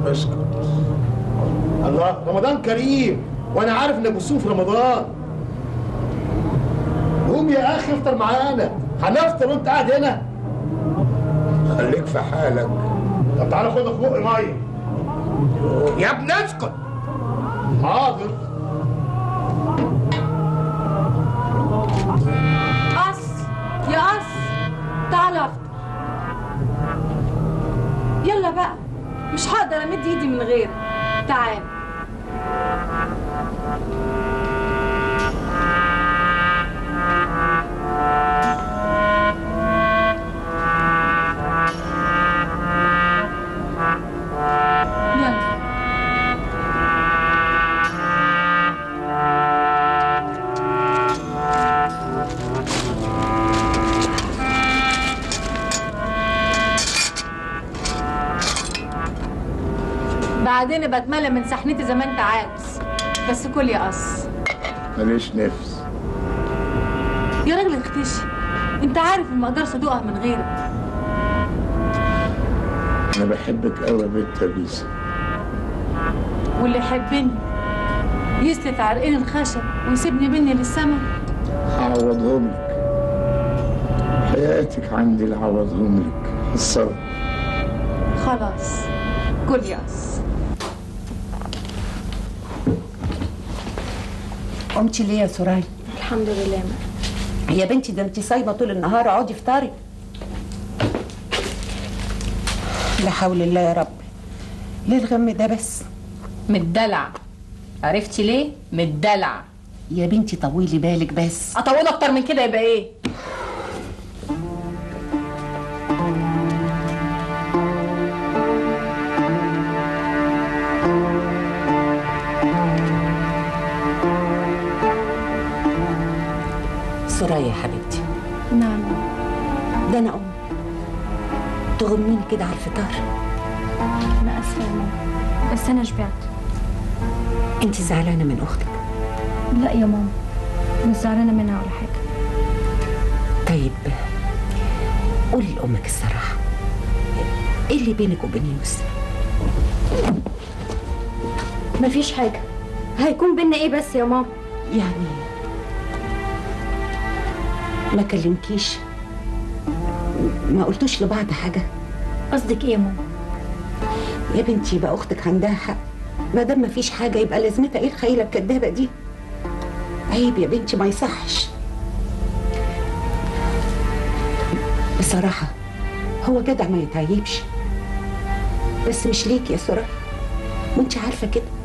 اسكت الله رمضان كريم وانا عارف انك بتصوم في رمضان قوم يا اخي افطر معانا هنفطر وانت قاعد هنا خليك في حالك طب تعالى خد اخوك ميه يا ابني اسكت حاضر قص يا قص تعال افطر يلا بقى مش هقدر امد ايدي من غيرك تعال يلا بعدين بتملى من سحنتي زي ما انت عاوز بس كل يا قص ماليش نفس يا راجل اختشي انت عارف ان ما اقدرش ادوقها من غيرك انا بحبك قوي يا بنت ليسا واللي يحبني يسلف عرقين الخشب ويسيبني مني للسما هعوضهم لك حياتك عندي اللي هعوضهم لك الصبر خلاص كل يا قص قمتي ليه يا سراي الحمد لله ما. يا بنتي ده انت صايمه طول النهار اقعدي افطري لا حول الله يا رب ليه الغم ده بس متدلع عرفتي ليه متدلع يا بنتي طولي بالك بس اطول اكتر من كده يبقى ايه سرايا يا حبيبتي نعم ده انا ام تغميني كده على الفطار انا اسفه يا ماما بس انا شبعت انت زعلانه من اختك لا يا ماما مش زعلانه منها ولا حاجه طيب قولي لامك الصراحه ايه اللي بينك وبين يوسف مفيش حاجه هيكون بينا ايه بس يا ماما يعني ما كلمكيش ما قلتوش لبعض حاجه قصدك ايه يا ماما يا بنتي يبقى اختك عندها حق ما دام ما فيش حاجه يبقى لازمتها ايه الخيله الكدابه دي عيب يا بنتي ما يصحش بصراحه هو جدع ما يتعيبش بس مش ليك يا سرايا وانت عارفه كده